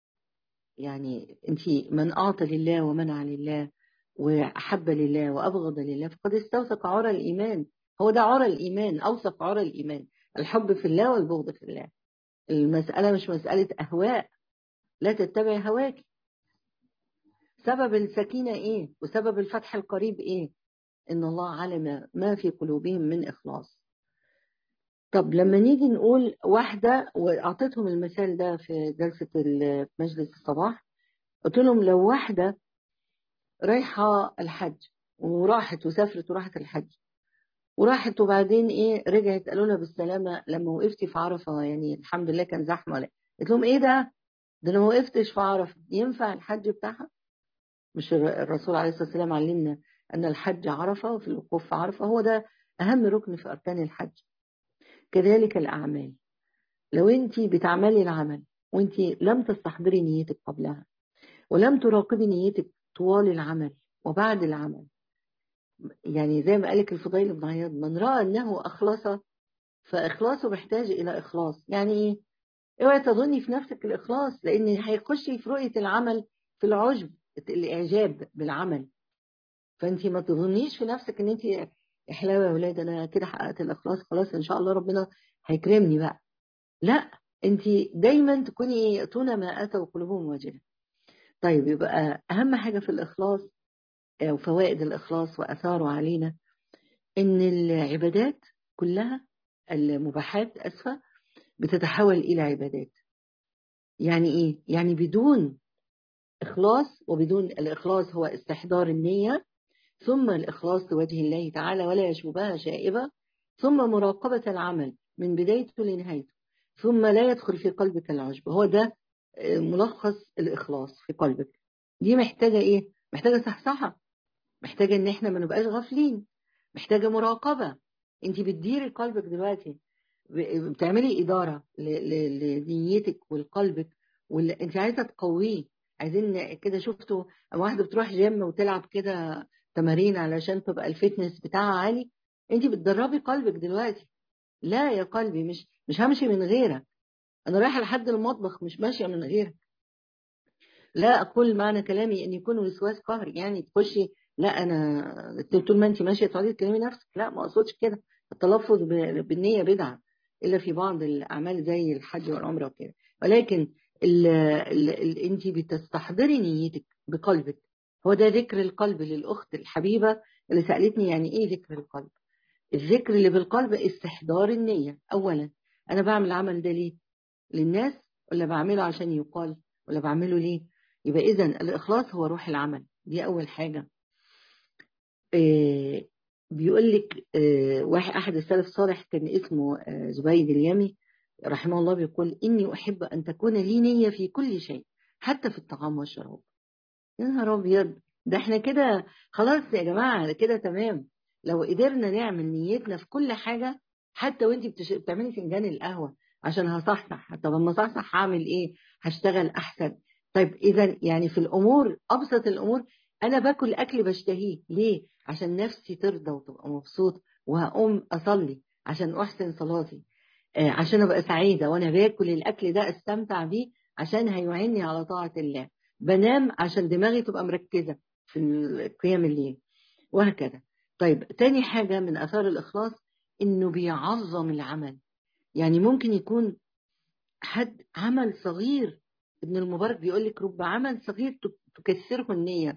يعني انت من اعطى لله ومنع لله وأحب لله وأبغض لله فقد استوثق عرى الإيمان هو ده عرى الإيمان أوثق عرى الإيمان الحب في الله والبغض في الله المسألة مش مسألة أهواء لا تتبع هواك سبب السكينة إيه وسبب الفتح القريب إيه إن الله علم ما في قلوبهم من إخلاص طب لما نيجي نقول واحدة وأعطيتهم المثال ده في جلسة مجلس الصباح قلت لهم لو واحدة رايحة الحج وراحت وسافرت وراحت الحج وراحت وبعدين ايه رجعت قالوا لها بالسلامة لما وقفتي في عرفة يعني الحمد لله كان زحمة ولا قلت لهم ايه ده ده انا ما وقفتش في عرفة ينفع الحج بتاعها مش الرسول عليه الصلاة والسلام علمنا ان الحج عرفة وفي الوقوف في عرفة هو ده اهم ركن في اركان الحج كذلك الاعمال لو انت بتعملي العمل وانت لم تستحضري نيتك قبلها ولم تراقبي نيتك طوال العمل وبعد العمل يعني زي ما قالك الفضيل بن عياض من رأى أنه أخلص فإخلاصه محتاج إلى إخلاص يعني إيه؟ اوعي تظني في نفسك الإخلاص لأن هيخشي في رؤية العمل في العجب الإعجاب بالعمل فأنت ما تظنيش في نفسك أن أنت إحلاوة يا ولاد أنا كده حققت الإخلاص خلاص إن شاء الله ربنا هيكرمني بقى لا انت دايما تكوني يأتون ما أتوا قلوبهم وجلة طيب يبقى أهم حاجة في الإخلاص وفوائد الإخلاص وأثاره علينا إن العبادات كلها المباحات أسفة بتتحول إلى عبادات يعني إيه؟ يعني بدون إخلاص وبدون الإخلاص هو استحضار النية ثم الإخلاص لوجه الله تعالى ولا يشوبها شائبة ثم مراقبة العمل من بدايته لنهايته ثم لا يدخل في قلبك العجب هو ده ملخص الإخلاص في قلبك دي محتاجة إيه؟ محتاجة صحصحة محتاجة إن إحنا ما نبقاش غافلين محتاجة مراقبة أنت بتديري قلبك دلوقتي بتعملي إدارة لنيتك ولقلبك واللي أنت عايزة تقويه عايزين كده شفتوا واحدة بتروح جيم وتلعب كده تمارين علشان تبقى الفتنس بتاعها عالي انت بتدربي قلبك دلوقتي لا يا قلبي مش مش همشي من غيرك انا رايحه لحد المطبخ مش ماشيه من غيرك لا اقول معنى كلامي ان يكون وسواس قهري يعني تخشي لا انا طول ما انت ماشيه تقعدي تكلمي نفسك لا ما اقصدش كده التلفظ بالنيه بدعه الا في بعض الاعمال زي الحج والعمره وكده ولكن انت بتستحضري نيتك بقلبك هو ده ذكر القلب للاخت الحبيبه اللي سالتني يعني ايه ذكر القلب الذكر اللي بالقلب استحضار النيه اولا انا بعمل العمل ده ليه للناس ولا بعمله عشان يقال ولا بعمله ليه يبقى اذا الاخلاص هو روح العمل دي اول حاجه إيه بيقول لك إيه واحد احد السلف الصالح كان اسمه إيه زبيد اليمي رحمه الله بيقول اني احب ان تكون لي نيه في كل شيء حتى في الطعام والشراب يا نهار ابيض ده احنا كده خلاص يا جماعه كده تمام لو قدرنا نعمل نيتنا في كل حاجه حتى وانت بتش... بتعملي فنجان القهوه عشان هصحصح طب اما اصحصح هعمل ايه هشتغل احسن طيب اذا يعني في الامور ابسط الامور انا باكل اكل بشتهيه ليه عشان نفسي ترضى وتبقى مبسوط وهقوم اصلي عشان احسن صلاتي آه عشان ابقى سعيده وانا باكل الاكل ده استمتع بيه عشان هيعيني على طاعه الله بنام عشان دماغي تبقى مركزه في قيام الليل وهكذا طيب تاني حاجه من اثار الاخلاص انه بيعظم العمل يعني ممكن يكون حد عمل صغير ابن المبارك بيقول لك رب عمل صغير تكسره النية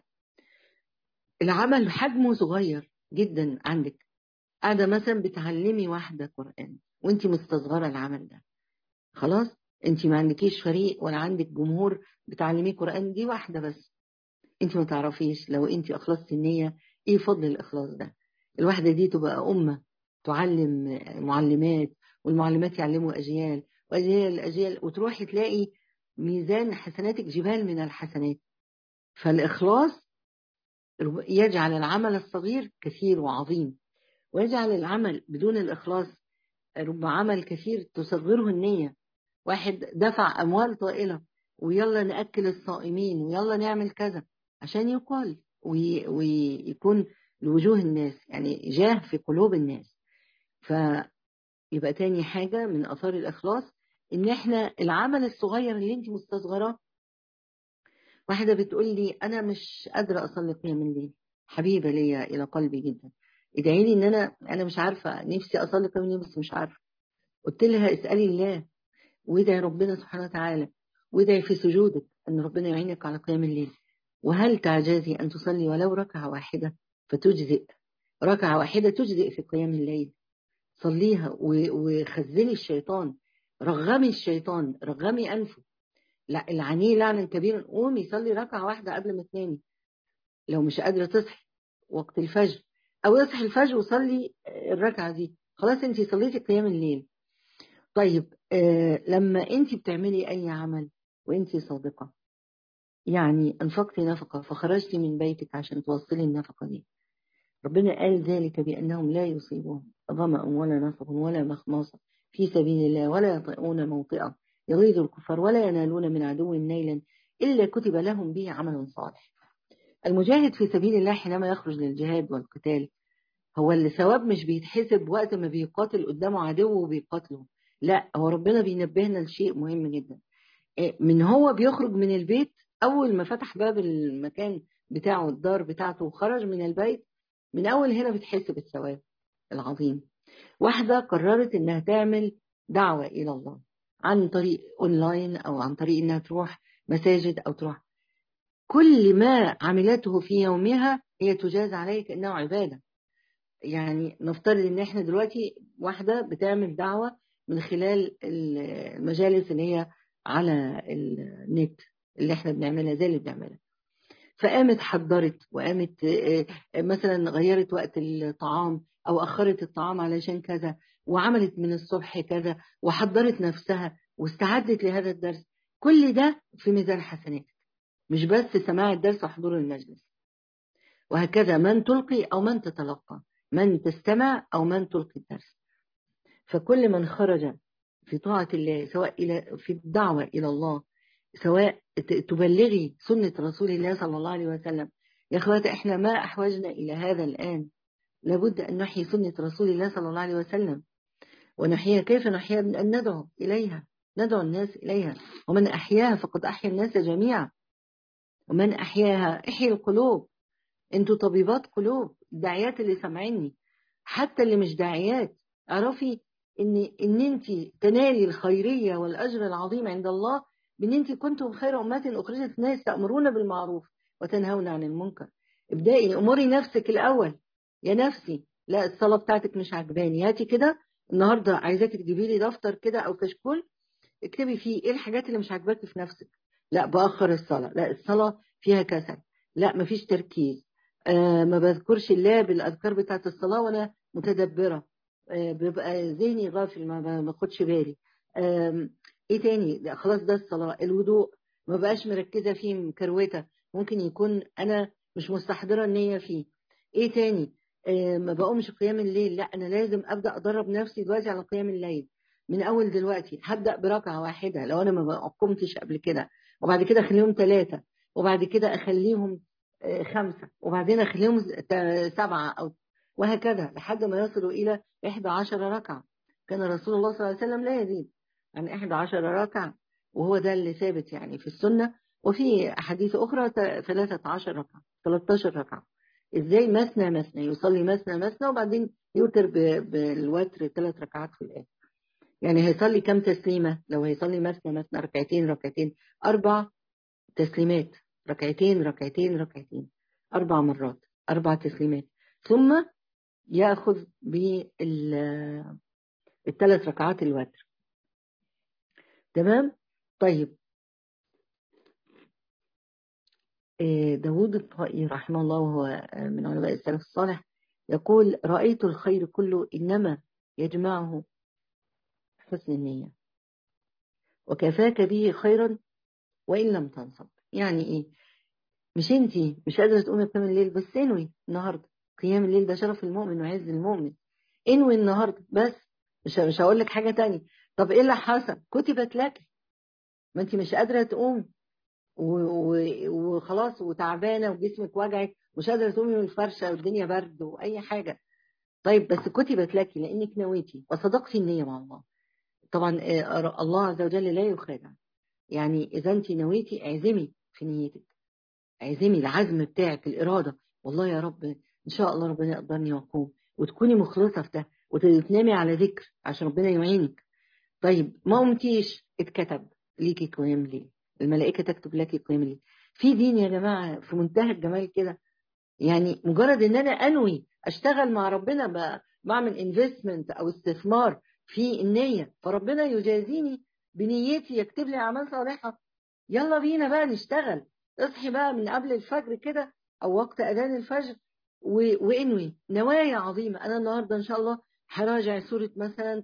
العمل حجمه صغير جدا عندك قاعدة مثلا بتعلمي واحدة قرآن وانت مستصغرة العمل ده خلاص انت ما عندكيش فريق ولا عندك جمهور بتعلميه قرآن دي واحدة بس انت ما تعرفيش لو انت اخلصت النية ايه فضل الاخلاص ده الواحدة دي تبقى امة تعلم معلمات والمعلمات يعلموا أجيال وأجيال أجيال وتروحي تلاقي ميزان حسناتك جبال من الحسنات فالإخلاص يجعل العمل الصغير كثير وعظيم ويجعل العمل بدون الإخلاص رب عمل كثير تصغره النية واحد دفع أموال طائلة ويلا نأكل الصائمين ويلا نعمل كذا عشان يقال ويكون لوجوه الناس يعني جاه في قلوب الناس فيبقى تاني حاجة من أثار الإخلاص إن إحنا العمل الصغير اللي أنت مستصغراه واحدة بتقول لي أنا مش قادرة أصلي قيام الليل حبيبة ليا إلى قلبي جدا ادعي لي إن أنا أنا مش عارفة نفسي أصلي قيام الليل بس مش عارفة قلت لها اسألي الله وادعي ربنا سبحانه وتعالى وادعي في سجودك أن ربنا يعينك على قيام الليل وهل تعجزي أن تصلي ولو ركعة واحدة فتجزئ ركعة واحدة تجزئ في قيام الليل صليها وخزني الشيطان رغمي الشيطان رغمي أنفه لا العنيه لعنا كبيرا قومي صلي ركعة واحدة قبل ما تنامي لو مش قادرة تصحي وقت الفجر أو يصحي الفجر وصلي الركعة دي خلاص انت صليتي قيام الليل طيب آه لما انت بتعملي أي عمل وانت صادقة يعني انفقتي نفقة فخرجتي من بيتك عشان توصلي النفقة دي ربنا قال ذلك بأنهم لا يصيبهم ظمأ ولا نصب ولا مخمصة في سبيل الله ولا يطئون موطئا يغيظ الكفار ولا ينالون من عدو نيلا إلا كتب لهم به عمل صالح المجاهد في سبيل الله حينما يخرج للجهاد والقتال هو الثواب مش بيتحسب وقت ما بيقاتل قدامه عدو وبيقاتله لا هو ربنا بينبهنا لشيء مهم جدا من هو بيخرج من البيت أول ما فتح باب المكان بتاعه الدار بتاعته وخرج من البيت من أول هنا بتحس بالثواب العظيم واحدة قررت إنها تعمل دعوة إلى الله عن طريق اونلاين او عن طريق انها تروح مساجد او تروح كل ما عملته في يومها هي تجاز عليه كانه عباده يعني نفترض ان احنا دلوقتي واحده بتعمل دعوه من خلال المجالس اللي هي على النت اللي احنا بنعملها زي اللي بنعملها فقامت حضرت وقامت مثلا غيرت وقت الطعام او اخرت الطعام علشان كذا وعملت من الصبح كذا وحضرت نفسها واستعدت لهذا الدرس كل ده في ميزان حسناتك مش بس سماع الدرس وحضور المجلس وهكذا من تلقي او من تتلقى من تستمع او من تلقي الدرس فكل من خرج في طاعة الله سواء إلى في الدعوة إلى الله سواء تبلغي سنة رسول الله صلى الله عليه وسلم يا أخوات إحنا ما أحوجنا إلى هذا الآن لابد أن نحيي سنة رسول الله صلى الله عليه وسلم ونحييها كيف نحييها من أن ندعو إليها ندعو الناس إليها ومن أحياها فقد أحيا الناس جميعا ومن أحياها احيي القلوب انتوا طبيبات قلوب الداعيات اللي سامعيني حتى اللي مش داعيات اعرفي ان ان انت تنالي الخيريه والاجر العظيم عند الله بان انت كنتم خير امه اخرجت الناس تامرون بالمعروف وتنهون عن المنكر ابدأي امري نفسك الاول يا نفسي لا الصلاه بتاعتك مش عجباني هاتي كده النهارده عايزاكي تجيبي لي دفتر كده او كشكول اكتبي فيه ايه الحاجات اللي مش عاجباكي في نفسك لا باخر الصلاه لا الصلاه فيها كسل لا مفيش تركيز آه ما بذكرش الله بالاذكار بتاعت الصلاه وانا متدبره آه بيبقى ذهني غافل ما باخدش بالي آه ايه تاني خلاص ده الصلاه الوضوء ما بقاش مركزه فيه مكروته ممكن يكون انا مش مستحضره النيه فيه ايه تاني آه ما بقومش قيام الليل لا انا لازم ابدا ادرب نفسي دلوقتي على قيام الليل من اول دلوقتي هبدا بركعه واحده لو انا ما قمتش قبل كده وبعد كده اخليهم ثلاثه وبعد كده اخليهم خمسة وبعدين أخليهم سبعة أو وهكذا لحد ما يصلوا إلى إحدى عشر ركعة كان رسول الله صلى الله عليه وسلم لا يزيد عن إحدى عشر ركعة وهو ده اللي ثابت يعني في السنة وفي أحاديث أخرى ثلاثة عشر ركعة 13 ركعة إزاي مثنى مثنى يصلي مثنى مثنى وبعدين يوتر بالوتر ثلاث ركعات في الآخر يعني هيصلي كم تسليمة لو هيصلي مثنى مثنى ركعتين ركعتين أربع تسليمات ركعتين ركعتين ركعتين أربع مرات أربع تسليمات ثم يأخذ بالثلاث ركعات الوتر تمام طيب داود الطائي رحمه الله وهو من علماء السلف الصالح يقول رأيت الخير كله إنما يجمعه حسن النية وكفاك به خيرا وإن لم تنصب يعني إيه مش انتي مش قادرة تقومي قيام الليل بس انوي النهاردة قيام الليل ده شرف المؤمن وعز المؤمن انوي النهاردة بس مش مش هقول لك حاجة تانية طب ايه اللي حصل كتبت لك ما انت مش قادرة تقوم وخلاص وتعبانة وجسمك وجعك مش قادرة تقومي من الفرشة والدنيا برد وأي حاجة طيب بس كتبت لك لأنك نويتي وصدقتي النية مع الله طبعا الله عز وجل لا يخادع يعني إذا أنت نويتي اعزمي في نيتك اعزمي العزم بتاعك الإرادة والله يا رب إن شاء الله ربنا يقدرني وأقوم وتكوني مخلصة في ده وتنامي على ذكر عشان ربنا يعينك طيب ما قمتيش اتكتب ليكي قيام ليه الملائكة تكتب لك قيام ليه في دين يا جماعة في منتهى الجمال كده يعني مجرد ان انا انوي اشتغل مع ربنا بعمل انفستمنت او استثمار في النية فربنا يجازيني بنيتي يكتب لي اعمال صالحة يلا بينا بقى نشتغل اصحي بقى من قبل الفجر كده او وقت اذان الفجر وانوي نوايا عظيمة انا النهاردة ان شاء الله هراجع سورة مثلا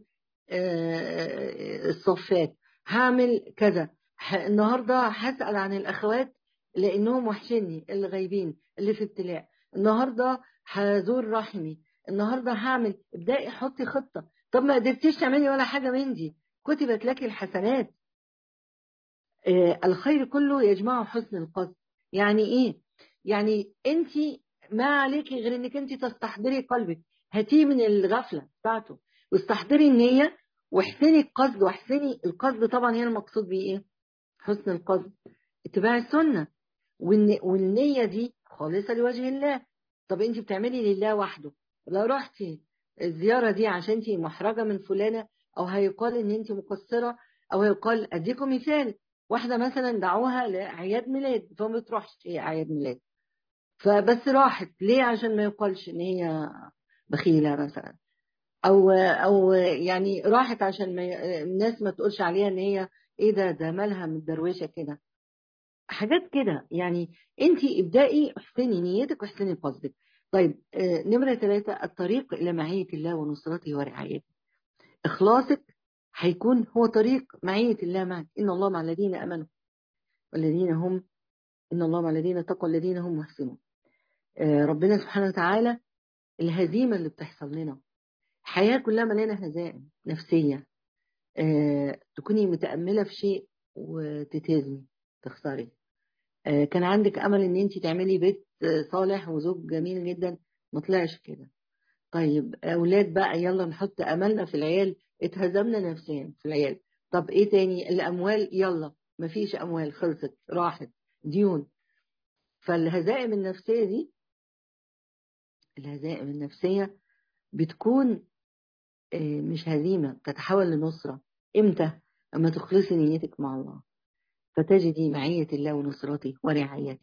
الصفات هعمل كذا النهارده هسأل عن الأخوات لأنهم وحشني اللي غايبين اللي في ابتلاء النهارده هزور رحمي النهارده هعمل ابدأي حطي خطة طب ما قدرتيش تعملي ولا حاجة من دي كتبت لك الحسنات آه الخير كله يجمعه حسن القصد يعني ايه يعني انت ما عليكي غير انك انت تستحضري قلبك هاتيه من الغفلة بتاعته واستحضري النية واحسني القصد واحسني القصد طبعا هي المقصود بيه ايه حسن القصد اتباع السنة والنية دي خالصة لوجه الله طب انت بتعملي لله وحده لو رحتي الزيارة دي عشان انت محرجة من فلانة او هيقال ان انت مقصرة او يقال اديكم مثال واحده مثلا دعوها لاعياد ميلاد فما بتروحش هي اعياد ميلاد فبس راحت ليه عشان ما يقالش ان هي بخيله مثلا او او يعني راحت عشان ما الناس ما تقولش عليها ان هي ايه ده ده مالها متدروشه كده حاجات كده يعني انت ابدأي احسني نيتك واحسني قصدك طيب آه نمرة ثلاثة الطريق إلى معية الله ونصرته ورعايته إخلاصك هيكون هو طريق معية الله معك إن الله مع الذين أمنوا والذين هم إن الله مع الذين اتقوا الذين هم محسنون آه ربنا سبحانه وتعالى الهزيمة اللي بتحصل لنا الحياة كلها مليانة هزائم نفسية آه تكوني متأملة في شيء وتتهزمي تخسري آه كان عندك أمل إن أنت تعملي بيت صالح وزوج جميل جدا ما طلعش كده طيب أولاد بقى يلا نحط أملنا في العيال اتهزمنا نفسيا في العيال طب إيه تاني الأموال يلا مفيش أموال خلصت راحت ديون فالهزائم النفسية دي الهزائم النفسية بتكون مش هزيمة بتتحول لنصرة امتى اما تخلصي نيتك مع الله فتجدي معية الله ونصرته ورعايته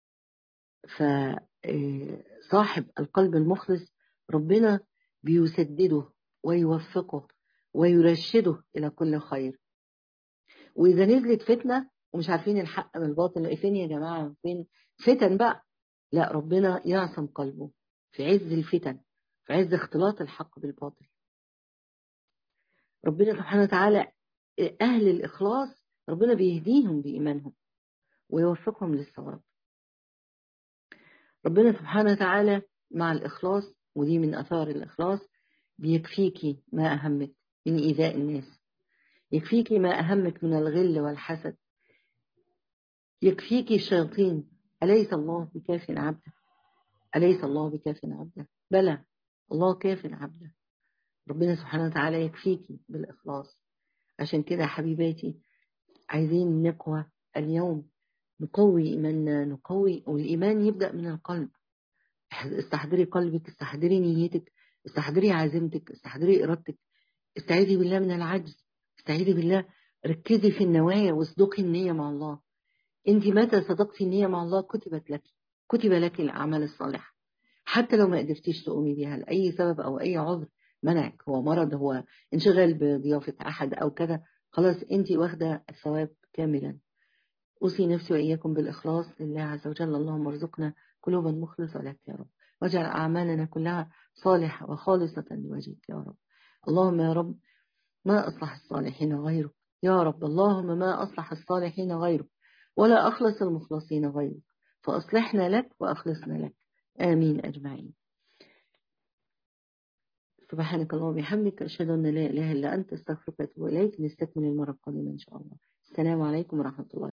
فصاحب القلب المخلص ربنا بيسدده ويوفقه ويرشده إلى كل خير وإذا نزلت فتنة ومش عارفين الحق من الباطل فين يا جماعة فين فتن بقى لا ربنا يعصم قلبه في عز الفتن في عز اختلاط الحق بالباطل ربنا سبحانه وتعالى أهل الإخلاص ربنا بيهديهم بإيمانهم ويوفقهم للصواب ربنا سبحانه وتعالى مع الإخلاص ودي من أثار الإخلاص بيكفيكي ما أهمك من إيذاء الناس يكفيكي ما أهمك من الغل والحسد يكفيكي الشياطين أليس الله بكاف عبده أليس الله بكاف عبده بلى الله كاف عبده ربنا سبحانه وتعالى يكفيكي بالإخلاص عشان كده حبيباتي عايزين نقوى اليوم نقوي إيماننا نقوي والإيمان يبدأ من القلب استحضري قلبك استحضري نيتك استحضري عزيمتك استحضري إرادتك استعيذي بالله من العجز استعيذي بالله ركزي في النوايا واصدقي النية مع الله انت متى صدقتي النية مع الله كتبت لك كتب لك الأعمال الصالحة حتى لو ما قدرتيش تقومي بها لأي سبب أو أي عذر منعك هو مرض هو انشغال بضيافة أحد أو كذا خلاص انت واخدة الثواب كاملا أوصي نفسي وإياكم بالإخلاص لله عز وجل اللهم ارزقنا قلوبا مخلصة لك يا رب واجعل أعمالنا كلها صالحة وخالصة لوجهك يا رب اللهم يا رب ما أصلح الصالحين غيرك يا رب اللهم ما أصلح الصالحين غيرك ولا أخلص المخلصين غيرك فأصلحنا لك وأخلصنا لك آمين أجمعين سبحانك اللهم وبحمدك أشهد أن لا إله إلا أنت استغفرك وأتوب إليك نستكمل المرة القادمة إن شاء الله السلام عليكم ورحمة الله